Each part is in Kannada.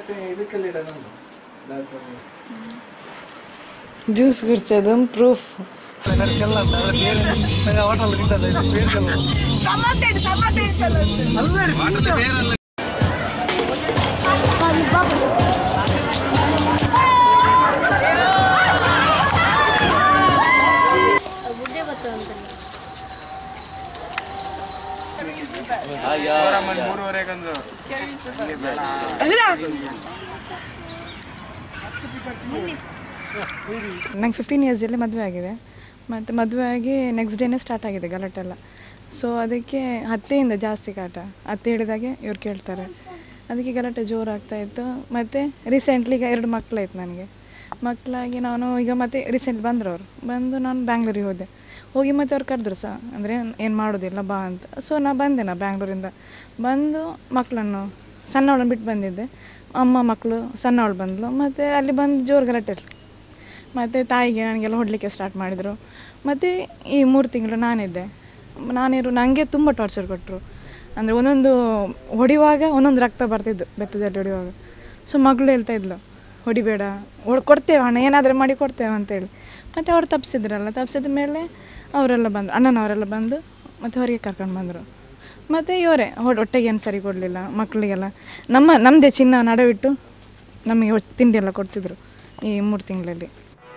ಮತ್ತೆ ಇದಕ್ಕೆಲ್ಲ ಇಡೋದು ಡಾಕ್ಟರ್ ಜ್ಯೂಸ್ ಕುಡ್ಸೋದು ಪ್ರೂಫ್ ನಂಗೆ ಫಿಫ್ಟೀನ್ ಇಯರ್ಸಲ್ಲಿ ಮದುವೆ ಆಗಿದೆ ಮತ್ತು ಮದುವೆ ಆಗಿ ನೆಕ್ಸ್ಟ್ ಡೇನೇ ಸ್ಟಾರ್ಟ್ ಆಗಿದೆ ಗಲಾಟೆಲ್ಲ ಸೊ ಅದಕ್ಕೆ ಹತ್ತೆಯಿಂದ ಜಾಸ್ತಿ ಕಾಟ ಅತ್ತೆ ಹೇಳಿದಾಗೆ ಇವ್ರು ಕೇಳ್ತಾರೆ ಅದಕ್ಕೆ ಗಲಾಟೆ ಜೋರಾಗ್ತಾ ಇತ್ತು ಮತ್ತು ರೀಸೆಂಟ್ಲಿ ಈಗ ಎರಡು ಮಕ್ಕಳಾಯ್ತು ನನಗೆ ಮಕ್ಕಳಾಗಿ ನಾನು ಈಗ ಮತ್ತೆ ರೀಸೆಂಟ್ ಬಂದರು ಅವರು ಬಂದು ನಾನು ಬ್ಯಾಂಗ್ಳೂರಿಗೆ ಹೋದೆ ಹೋಗಿ ಮತ್ತೆ ಅವ್ರು ಕರೆದ್ರು ಸಹ ಅಂದರೆ ಏನು ಮಾಡೋದಿಲ್ಲ ಬಾ ಅಂತ ಸೊ ನಾ ಬಂದೆ ನಾ ಬ್ಯಾಂಗ್ಳೂರಿಂದ ಬಂದು ಮಕ್ಕಳನ್ನು ಸಣ್ಣವಳನ್ನು ಬಿಟ್ಟು ಬಂದಿದ್ದೆ ಅಮ್ಮ ಮಕ್ಕಳು ಸಣ್ಣವಳು ಬಂದಳು ಮತ್ತು ಅಲ್ಲಿ ಬಂದು ಜೋರು ಗಲಾಟೆ ಮತ್ತು ತಾಯಿಗೆ ನನಗೆಲ್ಲ ಹೊಡಲಿಕ್ಕೆ ಸ್ಟಾರ್ಟ್ ಮಾಡಿದರು ಮತ್ತು ಈ ಮೂರು ತಿಂಗಳು ನಾನಿದ್ದೆ ನಾನಿರು ನನಗೆ ತುಂಬ ಟಾರ್ಚರ್ ಕೊಟ್ಟರು ಅಂದರೆ ಒಂದೊಂದು ಹೊಡೆಯುವಾಗ ಒಂದೊಂದು ರಕ್ತ ಬರ್ತಿದ್ದು ಬೆತ್ತದಲ್ಲಿ ಹೊಡೆಯುವಾಗ ಸೊ ಮಗಳು ಹೇಳ್ತಾ ಇದ್ಲು ಹೊಡಿಬೇಡ ಹೊಡ್ ಕೊಡ್ತೇವೆ ಹಣ ಏನಾದರೂ ಮಾಡಿ ಕೊಡ್ತೇವೆ ಅಂತೇಳಿ ಮತ್ತು ಅವ್ರು ತಪ್ಪಿಸಿದ್ರಲ್ಲ ತಪ್ಪಿಸಿದ ಮೇಲೆ ಅವರೆಲ್ಲ ಬಂದು ಅಣ್ಣನವರೆಲ್ಲ ಬಂದು ಮತ್ತು ಹೊರಗೆ ಕರ್ಕೊಂಡು ಬಂದರು ಮತ್ತು ಇವರೇ ಹೊಡ್ ಹೊಟ್ಟೆಗೆ ಏನು ಸರಿ ಕೊಡಲಿಲ್ಲ ಮಕ್ಕಳಿಗೆಲ್ಲ ನಮ್ಮ ನಮ್ಮದೇ ಚಿನ್ನ ನಡವಿಟ್ಟು ನಮಗೆ ಹೊಟ್ಟೆ ತಿಂಡಿ ಎಲ್ಲ ಕೊಡ್ತಿದ್ರು ಈ ಮೂರು ತಿಂಗಳಲ್ಲಿ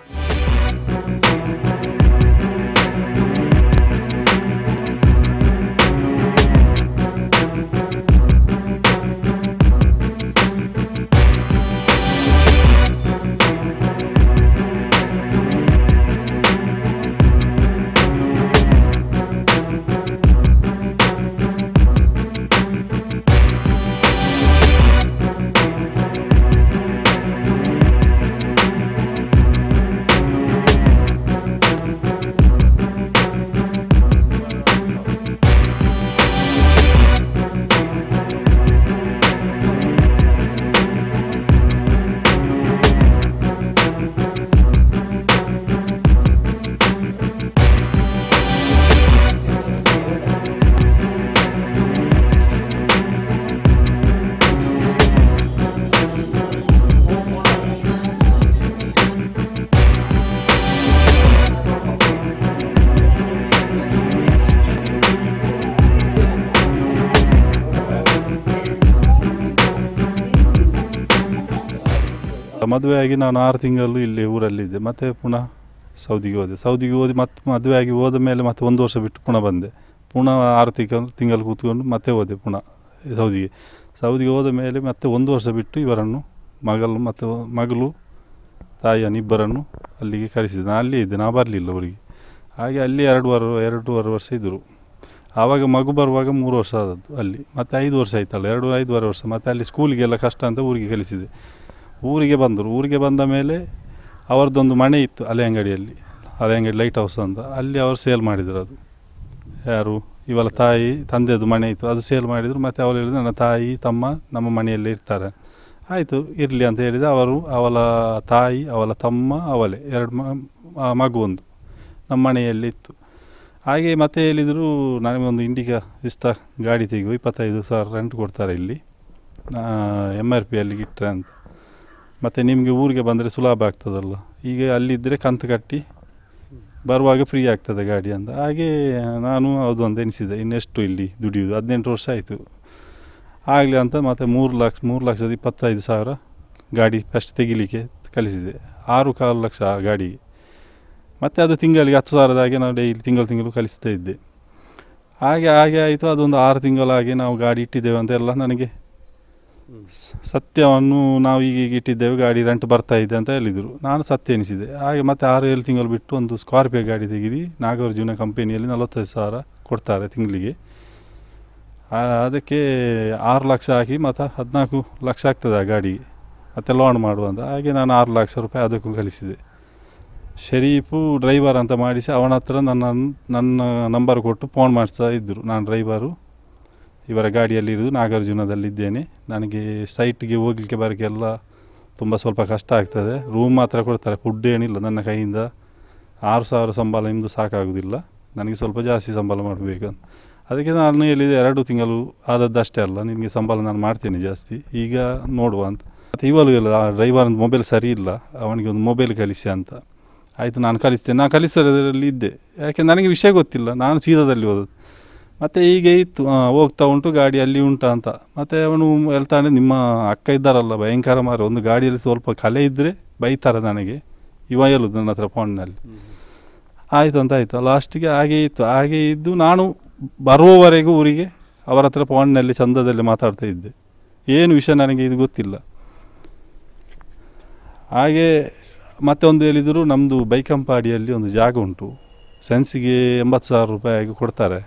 ಮದುವೆಯಾಗಿ ನಾನು ಆರು ತಿಂಗಳು ಇಲ್ಲಿ ಊರಲ್ಲಿದ್ದೆ ಮತ್ತೆ ಪುನಃ ಸೌದಿಗೆ ಹೋದೆ ಸೌದಿಗೆ ಹೋಗಿ ಮತ್ತೆ ಮದುವೆಯಾಗಿ ಹೋದ ಮೇಲೆ ಮತ್ತೆ ಒಂದು ವರ್ಷ ಬಿಟ್ಟು ಪುನಃ ಬಂದೆ ಪುನಃ ಆರು ತಿಂಗಳು ತಿಂಗಳು ಕೂತ್ಕೊಂಡು ಮತ್ತೆ ಹೋದೆ ಪುನಃ ಸೌದಿಗೆ ಸೌದಿಗೆ ಹೋದ ಮೇಲೆ ಮತ್ತೆ ಒಂದು ವರ್ಷ ಬಿಟ್ಟು ಇವರನ್ನು ಮಗಳು ಮತ್ತು ಮಗಳು ತಾಯಿಯನ್ನು ಇಬ್ಬರನ್ನು ಅಲ್ಲಿಗೆ ಕರೆಸಿದೆ ನಾನು ಅಲ್ಲೇ ಇದ್ದೆ ನಾ ಬರಲಿಲ್ಲ ಊರಿಗೆ ಹಾಗೆ ಅಲ್ಲಿ ಎರಡೂವರೆ ಎರಡೂವರೆ ವರ್ಷ ಇದ್ದರು ಆವಾಗ ಮಗು ಬರುವಾಗ ಮೂರು ವರ್ಷ ಆದದ್ದು ಅಲ್ಲಿ ಮತ್ತು ಐದು ವರ್ಷ ಆಯ್ತಲ್ಲ ಎರಡು ಐದೂವರೆ ವರ್ಷ ಮತ್ತು ಅಲ್ಲಿ ಸ್ಕೂಲಿಗೆಲ್ಲ ಕಷ್ಟ ಅಂತ ಊರಿಗೆ ಕಲಿಸಿದೆ ಊರಿಗೆ ಬಂದರು ಊರಿಗೆ ಬಂದ ಮೇಲೆ ಅವರದ್ದೊಂದು ಮನೆ ಇತ್ತು ಅಲೆ ಅಂಗಡಿಯಲ್ಲಿ ಅಲೆ ಅಂಗಡಿ ಲೈಟ್ ಹೌಸ್ ಅಂತ ಅಲ್ಲಿ ಅವರು ಸೇಲ್ ಮಾಡಿದರು ಅದು ಯಾರು ಇವಳ ತಾಯಿ ತಂದೆದು ಮನೆ ಇತ್ತು ಅದು ಸೇಲ್ ಮಾಡಿದರು ಮತ್ತು ಅವಳು ಹೇಳಿದ್ರು ನನ್ನ ತಾಯಿ ತಮ್ಮ ನಮ್ಮ ಮನೆಯಲ್ಲೇ ಇರ್ತಾರೆ ಆಯಿತು ಇರಲಿ ಅಂತ ಹೇಳಿದ ಅವರು ಅವಳ ತಾಯಿ ಅವಳ ತಮ್ಮ ಅವಳೇ ಎರಡು ಮ ಮಗು ಒಂದು ನಮ್ಮ ಮನೆಯಲ್ಲಿ ಇತ್ತು ಹಾಗೆ ಮತ್ತೆ ಹೇಳಿದರು ನನಗೊಂದು ಇಂಡಿಕಾ ಇಷ್ಟ ಗಾಡಿ ತೆಗೆಯುವ ಇಪ್ಪತ್ತೈದು ಸಾವಿರ ರೆಂಟ್ ಕೊಡ್ತಾರೆ ಇಲ್ಲಿ ಎಮ್ ಆರ್ ಪಿ ಅಲ್ಲಿಗೆ ಇಟ್ಟರೆ ಅಂತ ಮತ್ತು ನಿಮಗೆ ಊರಿಗೆ ಬಂದರೆ ಸುಲಭ ಆಗ್ತದಲ್ಲ ಈಗ ಅಲ್ಲಿದ್ದರೆ ಕಂತು ಕಟ್ಟಿ ಬರುವಾಗ ಫ್ರೀ ಆಗ್ತದೆ ಗಾಡಿ ಅಂತ ಹಾಗೆ ನಾನು ಅದು ಒಂದು ಎನಿಸಿದೆ ಇನ್ನೆಷ್ಟು ಇಲ್ಲಿ ದುಡಿಯೋದು ಹದಿನೆಂಟು ವರ್ಷ ಆಯಿತು ಆಗಲಿ ಅಂತ ಮತ್ತು ಮೂರು ಲಕ್ಷ ಮೂರು ಲಕ್ಷದ ಇಪ್ಪತ್ತೈದು ಸಾವಿರ ಗಾಡಿ ಫಸ್ಟ್ ತೆಗಿಲಿಕ್ಕೆ ಕಲಿಸಿದೆ ಆರು ಕಾಲು ಲಕ್ಷ ಆ ಗಾಡಿಗೆ ಮತ್ತು ಅದು ತಿಂಗಳಿಗೆ ಹತ್ತು ಸಾವಿರದ ಹಾಗೆ ನಾವು ಡೈಲಿ ತಿಂಗಳು ತಿಂಗಳು ಕಲಿಸ್ತಾ ಇದ್ದೆ ಹಾಗೆ ಹಾಗೆ ಆಯಿತು ಅದೊಂದು ಆರು ತಿಂಗಳಾಗಿ ನಾವು ಗಾಡಿ ಇಟ್ಟಿದ್ದೇವೆ ಅಂತೆಲ್ಲ ನನಗೆ ಸ- ಸತ್ಯವನ್ನು ನಾವು ಈಗ ಈಗ ಇಟ್ಟಿದ್ದೇವೆ ಗಾಡಿ ರೆಂಟ್ ಬರ್ತಾ ಇದೆ ಅಂತ ಹೇಳಿದರು ನಾನು ಸತ್ಯ ಎನಿಸಿದೆ ಹಾಗೆ ಮತ್ತೆ ಆರು ಏಳು ತಿಂಗಳು ಬಿಟ್ಟು ಒಂದು ಸ್ಕಾರ್ಪಿಯೋ ಗಾಡಿ ತೆಗೀರಿ ನಾಗಾರ್ಜುನ ಕಂಪನಿಯಲ್ಲಿ ನಲವತ್ತೈದು ಸಾವಿರ ಕೊಡ್ತಾರೆ ತಿಂಗಳಿಗೆ ಆ, ಅದಕ್ಕೆ ಆರು ಲಕ್ಷ ಹಾಕಿ ಮತ್ತು ಹದಿನಾಲ್ಕು ಲಕ್ಷ ಆಗ್ತದೆ ಆ ಗಾಡಿಗೆ ಮತ್ತೆ ಲೋನ್ ಮಾಡುವಂತ ಹಾಗೆ ನಾನು ಆರು ಲಕ್ಷ ರೂಪಾಯಿ ಅದಕ್ಕೂ ಕಲಿಸಿದೆ ಶರೀಫು ಡ್ರೈವರ್ ಅಂತ ಮಾಡಿಸಿ ಅವನ ಹತ್ರ ನನ್ನ ನನ್ನ ನಂಬರ್ ಕೊಟ್ಟು ಫೋನ್ ಮಾಡಿಸ್ತಾ ಇದ್ದರು ನಾನು ಡ್ರೈವರು ಇವರ ಗಾಡಿಯಲ್ಲಿ ಇರೋದು ನಾಗಾರ್ಜುನದಲ್ಲಿದ್ದೇನೆ ನನಗೆ ಸೈಟ್ಗೆ ಹೋಗಲಿಕ್ಕೆ ಬರೋಕ್ಕೆಲ್ಲ ತುಂಬ ಸ್ವಲ್ಪ ಕಷ್ಟ ಆಗ್ತದೆ ರೂಮ್ ಮಾತ್ರ ಕೊಡ್ತಾರೆ ಫುಡ್ ಏನಿಲ್ಲ ನನ್ನ ಕೈಯಿಂದ ಆರು ಸಾವಿರ ಸಂಬಳ ನಿಮ್ಮದು ಸಾಕಾಗೋದಿಲ್ಲ ನನಗೆ ಸ್ವಲ್ಪ ಜಾಸ್ತಿ ಸಂಬಳ ಮಾಡಬೇಕು ಅಂತ ಅದಕ್ಕೆ ನಾನು ಹೇಳಿದೆ ಎರಡು ತಿಂಗಳು ಆದದ್ದಷ್ಟೇ ಅಲ್ಲ ನಿಮಗೆ ಸಂಬಳ ನಾನು ಮಾಡ್ತೇನೆ ಜಾಸ್ತಿ ಈಗ ನೋಡುವ ಅಂತ ಮತ್ತು ಇವಾಗಲೂ ಇಲ್ಲ ಆ ಡ್ರೈವರ್ ಮೊಬೈಲ್ ಸರಿ ಇಲ್ಲ ಅವನಿಗೆ ಒಂದು ಮೊಬೈಲ್ ಕಲಿಸಿ ಅಂತ ಆಯಿತು ನಾನು ಕಲಿಸ್ತೇನೆ ನಾನು ಕಲಿಸೋದ್ರಲ್ಲಿ ಇದ್ದೆ ಯಾಕೆ ನನಗೆ ವಿಷಯ ಗೊತ್ತಿಲ್ಲ ನಾನು ಸೀದಾದಲ್ಲಿ ಹೋದದ್ದು ಮತ್ತು ಹೀಗೆ ಇತ್ತು ಆ, ಹೋಗ್ತಾ ಉಂಟು ಗಾಡಿ ಅಲ್ಲಿ ಉಂಟಾ ಅಂತ ಮತ್ತು ಅವನು ಹೇಳ್ತಾನೆ ನಿಮ್ಮ ಅಕ್ಕ ಇದ್ದಾರಲ್ಲ ಭಯಂಕರ ಮಾರ ಒಂದು ಗಾಡಿಯಲ್ಲಿ ಸ್ವಲ್ಪ ಕಲೆ ಇದ್ದರೆ ಬೈತಾರೆ ನನಗೆ ಇವ ಹೇಳುದು ನನ್ನ ಹತ್ರ ಫೋನ್ನಲ್ಲಿ ಆಯಿತು ಅಂತ ಆಯಿತು ಲಾಸ್ಟಿಗೆ ಹಾಗೆ ಇತ್ತು ಹಾಗೆ ಇದ್ದು ನಾನು ಬರುವವರೆಗೂ ಊರಿಗೆ ಅವರ ಹತ್ರ ಫೋನ್ನಲ್ಲಿ ಚಂದದಲ್ಲಿ ಮಾತಾಡ್ತಾ ಇದ್ದೆ ಏನು ವಿಷಯ ನನಗೆ ಇದು ಗೊತ್ತಿಲ್ಲ ಹಾಗೆ ಮತ್ತೆ ಒಂದು ಹೇಳಿದರು ನಮ್ಮದು ಬೈಕಂಪಾಡಿಯಲ್ಲಿ ಒಂದು ಜಾಗ ಉಂಟು ಸೆನ್ಸಿಗೆ ಎಂಬತ್ತು ಸಾವಿರ ರೂಪಾಯಿ ಕೊಡ್ತಾರೆ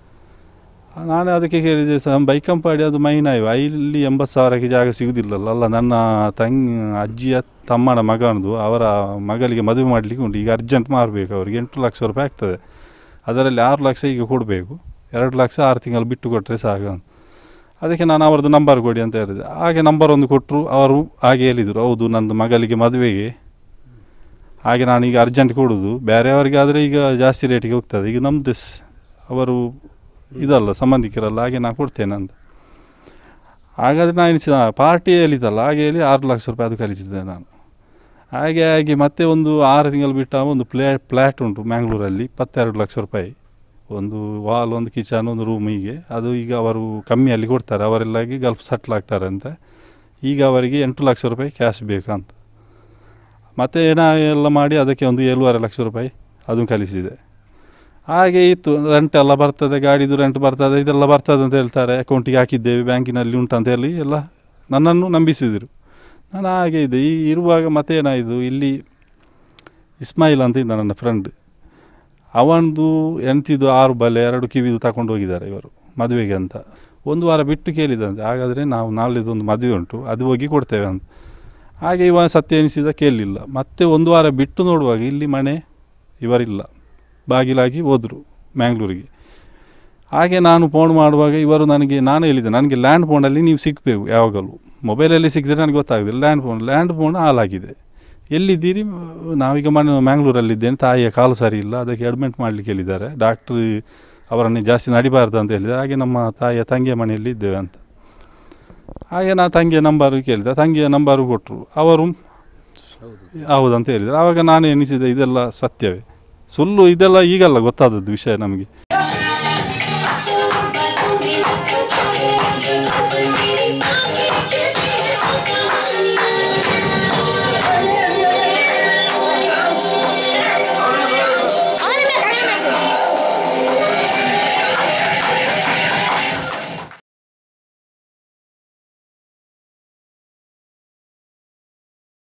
ನಾನು ಅದಕ್ಕೆ ಕೇಳಿದೆ ಸ ಬೈಕಂಪಾಡಿ ಅದು ಮೈನಾಯ್ವ ಇಲ್ಲಿ ಎಂಬತ್ತು ಸಾವಿರಕ್ಕೆ ಜಾಗ ಸಿಗುವುದಿಲ್ಲಲ್ಲ ಅಲ್ಲ ನನ್ನ ತಂಗಿ ಅಜ್ಜಿಯ ತಮ್ಮನ ಮಗನದು ಅವರ ಮಗಳಿಗೆ ಮದುವೆ ಮಾಡಲಿಕ್ಕೆ ಉಂಟು ಈಗ ಅರ್ಜೆಂಟ್ ಮಾರಬೇಕು ಅವರಿಗೆ ಎಂಟು ಲಕ್ಷ ರೂಪಾಯಿ ಆಗ್ತದೆ ಅದರಲ್ಲಿ ಆರು ಲಕ್ಷ ಈಗ ಕೊಡಬೇಕು ಎರಡು ಲಕ್ಷ ಆರು ತಿಂಗಳು ಬಿಟ್ಟು ಕೊಟ್ಟರೆ ಸಾಕು ಅಂತ ಅದಕ್ಕೆ ನಾನು ಅವರದ್ದು ನಂಬರ್ ಕೊಡಿ ಅಂತ ಹೇಳಿದೆ ಹಾಗೆ ನಂಬರ್ ಒಂದು ಕೊಟ್ಟರು ಅವರು ಹಾಗೆ ಹೇಳಿದರು ಹೌದು ನಂದು ಮಗಳಿಗೆ ಮದುವೆಗೆ ಹಾಗೆ ನಾನು ಈಗ ಅರ್ಜೆಂಟ್ ಕೊಡೋದು ಬೇರೆಯವರಿಗೆ ಆದರೆ ಈಗ ಜಾಸ್ತಿ ರೇಟಿಗೆ ಹೋಗ್ತದೆ ಈಗ ನಮ್ಮದು ಸ್- ಅವರು ಇದಲ್ಲ ಸಂಬಂಧಿಕರಲ್ಲ ಹಾಗೆ ನಾನು ಕೊಡ್ತೇನೆ ಅಂತ ಹಾಗಾದರೆ ನಾನು ಎಣಿಸಿದ ಪಾರ್ಟಿ ಹೇಳಿದ್ದಲ್ಲ ಹಾಗೆ ಹೇಳಿ ಆರು ಲಕ್ಷ ರೂಪಾಯಿ ಅದು ಕಲಿಸಿದ್ದೆ ನಾನು ಹಾಗೆ ಹಾಗೆ ಮತ್ತೆ ಒಂದು ಆರು ತಿಂಗಳು ಬಿಟ್ಟ ಒಂದು ಪ್ಲೇ ಫ್ಲ್ಯಾಟ್ ಉಂಟು ಮ್ಯಾಂಗ್ಳೂರಲ್ಲಿ ಇಪ್ಪತ್ತೆರಡು ಲಕ್ಷ ರೂಪಾಯಿ ಒಂದು ವಾಲ್ ಒಂದು ಕಿಚನ್ ಒಂದು ರೂಮಿಗೆ ಅದು ಈಗ ಅವರು ಕಮ್ಮಿಯಲ್ಲಿ ಕೊಡ್ತಾರೆ ಅವರೆಲ್ಲಾಗಿ ಗಲ್ಫ್ ಸಟ್ಲ್ ಆಗ್ತಾರೆ ಅಂತ ಈಗ ಅವರಿಗೆ ಎಂಟು ಲಕ್ಷ ರೂಪಾಯಿ ಕ್ಯಾಶ್ ಬೇಕಂತ ಮತ್ತು ಏನ ಎಲ್ಲ ಮಾಡಿ ಅದಕ್ಕೆ ಒಂದು ಏಳುವರೆ ಲಕ್ಷ ರೂಪಾಯಿ ಅದನ್ನು ಕಲಿಸಿದೆ ಹಾಗೆ ಇತ್ತು ರೆಂಟ್ ಎಲ್ಲ ಬರ್ತದೆ ಗಾಡಿದು ರೆಂಟ್ ಬರ್ತದೆ ಇದೆಲ್ಲ ಬರ್ತದೆ ಅಂತ ಹೇಳ್ತಾರೆ ಅಕೌಂಟಿಗೆ ಹಾಕಿದ್ದೇವೆ ಬ್ಯಾಂಕಿನಲ್ಲಿ ಉಂಟಂತ ಹೇಳಿ ಎಲ್ಲ ನನ್ನನ್ನು ನಂಬಿಸಿದರು ನಾನು ಹಾಗೆ ಇದೆ ಈ ಇರುವಾಗ ಮತ್ತೇನಾಯಿತು ಇಲ್ಲಿ ಇಸ್ಮಾಯಿಲ್ ಅಂತ ಇದ್ದ ನನ್ನ ಫ್ರೆಂಡ್ ಅವನದು ಎಂತಿದ್ದು ಆರು ಬಲೆ ಎರಡು ಕಿವಿದು ತಗೊಂಡು ಹೋಗಿದ್ದಾರೆ ಇವರು ಮದುವೆಗೆ ಅಂತ ಒಂದು ವಾರ ಬಿಟ್ಟು ಕೇಳಿದಂತೆ ಹಾಗಾದರೆ ನಾವು ನಾಳೆದೊಂದು ಮದುವೆ ಉಂಟು ಅದು ಹೋಗಿ ಕೊಡ್ತೇವೆ ಅಂತ ಹಾಗೆ ಇವ ಸತ್ಯ ಎನಿಸಿದ ಕೇಳಲಿಲ್ಲ ಮತ್ತೆ ಒಂದು ವಾರ ಬಿಟ್ಟು ನೋಡುವಾಗ ಇಲ್ಲಿ ಮನೆ ಇವರಿಲ್ಲ ಬಾಗಿಲಾಗಿ ಹೋದರು ಮ್ಯಾಂಗ್ಳೂರಿಗೆ ಹಾಗೆ ನಾನು ಫೋನ್ ಮಾಡುವಾಗ ಇವರು ನನಗೆ ನಾನು ಹೇಳಿದೆ ನನಗೆ ಲ್ಯಾಂಡ್ ಫೋನಲ್ಲಿ ನೀವು ಸಿಗಬೇಕು ಯಾವಾಗಲೂ ಮೊಬೈಲಲ್ಲಿ ಸಿಕ್ಕಿದ್ರೆ ನನಗೆ ಗೊತ್ತಾಗೋದಿಲ್ಲ ಲ್ಯಾಂಡ್ ಫೋನ್ ಲ್ಯಾಂಡ್ ಫೋನ್ ಹಾಳಾಗಿದೆ ಎಲ್ಲಿದ್ದೀರಿ ನಾವೀಗ ಮನೆ ಮ್ಯಾಂಗ್ಳೂರಲ್ಲಿದ್ದೇನೆ ತಾಯಿಯ ಕಾಲು ಸರಿ ಇಲ್ಲ ಅದಕ್ಕೆ ಅಡ್ಮಿಟ್ ಮಾಡಲಿಕ್ಕೆ ಹೇಳಿದ್ದಾರೆ ಡಾಕ್ಟ್ರ್ ಅವರನ್ನು ಜಾಸ್ತಿ ನಡಿಬಾರ್ದು ಅಂತ ಹೇಳಿದೆ ಹಾಗೆ ನಮ್ಮ ತಾಯಿಯ ತಂಗಿಯ ಮನೆಯಲ್ಲಿ ಇದ್ದೇವೆ ಅಂತ ಹಾಗೆ ನಾ ತಂಗಿಯ ನಂಬರು ಕೇಳಿದೆ ತಂಗಿಯ ನಂಬರು ಕೊಟ್ಟರು ಅವರು ಹೌದಂತ ಹೇಳಿದರು ಆವಾಗ ನಾನು ಎನಿಸಿದೆ ಇದೆಲ್ಲ ಸತ್ಯವೇ ಸುಳ್ಳು ಇದೆಲ್ಲ ಈಗಲ್ಲ ಗೊತ್ತಾದದ್ದು ವಿಷಯ ನಮಗೆ